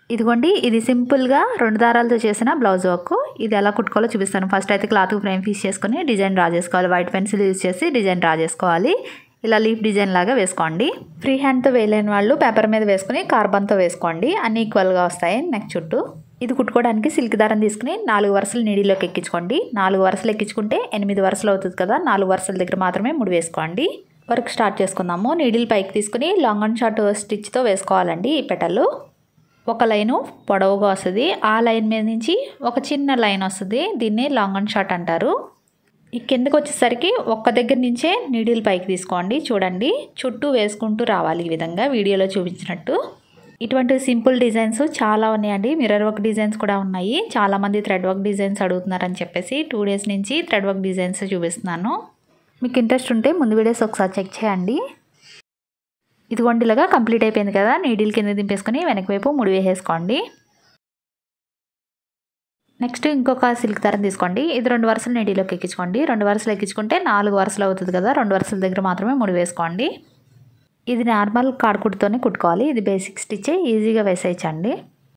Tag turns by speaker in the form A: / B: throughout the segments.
A: ఇదిగోండి ఇది సింపుల్గా రెండు దారాలతో చేసిన బ్లౌజ్ వర్క్ ఇది ఎలా కుట్టుకోవాలో చూపిస్తాను ఫస్ట్ అయితే క్లాత్ ఫ్రేమ్ పీస్ చేసుకొని డిజైన్ డ్రా చేసుకోవాలి వైట్ పెన్సిల్ యూజ్ చేసి డిజైన్ డ్రా చేసుకోవాలి ఇలా లీఫ్ డిజైన్ లాగా వేసుకోండి ఫ్రీ హ్యాండ్తో వేయలేని వాళ్ళు పేపర్ మీద వేసుకుని కార్బన్తో వేసుకోండి అన్ని ఈక్వల్గా వస్తాయి నెక్ చుట్టూ ఇది కుట్టుకోవడానికి సిల్క్ దారం తీసుకుని నాలుగు వరుసలు నీడిలోకి ఎక్కించుకోండి నాలుగు వరుసలు ఎక్కించుకుంటే ఎనిమిది వరుసలు అవుతుంది కదా నాలుగు వరుసల దగ్గర మాత్రమే ముడి వేసుకోండి వర్క్ స్టార్ట్ చేసుకుందాము నీడిల్ పైకి తీసుకుని లాంగ్ అండ్ షార్ట్ స్టిచ్తో వేసుకోవాలండి ఈ పెటలు ఒక లైను పొడవుగా వస్తుంది ఆ లైన్ మీద నుంచి ఒక చిన్న లైన్ వస్తుంది దీన్ని లాంగ్ అండ్ షార్ట్ అంటారు ఈ కిందకు వచ్చేసరికి ఒక్క దగ్గర నుంచే నీడిల్ పైకి తీసుకోండి చూడండి చుట్టూ వేసుకుంటూ రావాలి ఈ విధంగా వీడియోలో చూపించినట్టు ఇటువంటి సింపుల్ డిజైన్స్ చాలా ఉన్నాయండి మిర్రర్ వర్క్ డిజైన్స్ కూడా ఉన్నాయి చాలామంది థ్రెడ్ వర్క్ డిజైన్స్ అడుగుతున్నారని చెప్పేసి టూ డేస్ నుంచి థ్రెడ్ వర్క్ డిజైన్స్ చూపిస్తున్నాను మీకు ఇంట్రెస్ట్ ఉంటే ముందు వీడియోస్ ఒకసారి చెక్ చేయండి ఇదిగోండి ఇలాగా కంప్లీట్ అయిపోయింది కదా నీడిల్ కింద దింపేసుకొని వెనక వైపు ముడి వేసేసుకోండి నెక్స్ట్ ఇంకొక సిల్క్ దారం తీసుకోండి ఇది రెండు వరుసలు నీడిలోకి ఎక్కించుకోండి రెండు వరుసలు ఎక్కించుకుంటే నాలుగు వరుసలు అవుతుంది కదా రెండు వరుసల దగ్గర మాత్రమే ముడి వేసుకోండి ఇది నార్మల్ కాడుకుడితోనే కుట్టుకోవాలి ఇది బేసిక్ స్టిచ్ ఈజీగా వేసేయచ్చండి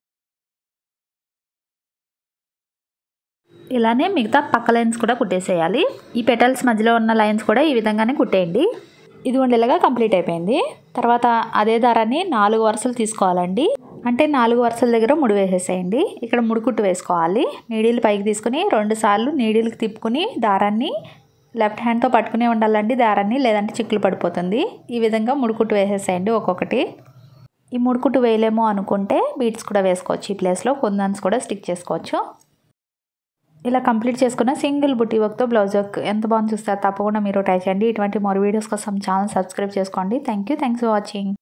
A: ఇలానే మిగతా పక్క లైన్స్ కూడా కుట్టేసేయాలి ఈ పెటల్స్ మధ్యలో ఉన్న లైన్స్ కూడా ఈ విధంగానే కుట్టేయండి ఇది ఉండేలాగా కంప్లీట్ అయిపోయింది తర్వాత అదే దారాన్ని నాలుగు వరుసలు తీసుకోవాలండి అంటే నాలుగు వరుసల దగ్గర ముడి వేసేసేయండి ఇక్కడ ముడికుట్టు వేసుకోవాలి నీడిల్ పైకి తీసుకుని రెండు సార్లు నీడిల్కి తిప్పుకుని దారాన్ని లెఫ్ట్ హ్యాండ్తో పట్టుకునే ఉండాలండి దారాన్ని లేదంటే చిక్కులు పడిపోతుంది ఈ విధంగా ముడికుట్టు వేసేసేయండి ఒక్కొక్కటి ఈ ముడికుట్టు వేయలేమో అనుకుంటే బీట్స్ కూడా వేసుకోవచ్చు ఈ ప్లేస్లో కుందన్స్ కూడా స్టిక్ చేసుకోవచ్చు ఇలా కంప్లీట్ చేసుకున్న సింగిల్ బుట్టి వర్క్తో బ్లౌజ్ వర్క్ ఎంత బాగుంది చూస్తారు తప్పకుండా మీరు ట్రై చేయండి ఇటువంటి మరో వీడియోస్ కోసం ఛానల్ సబ్స్క్రైబ్ చేసుకోండి thank you thanks for watching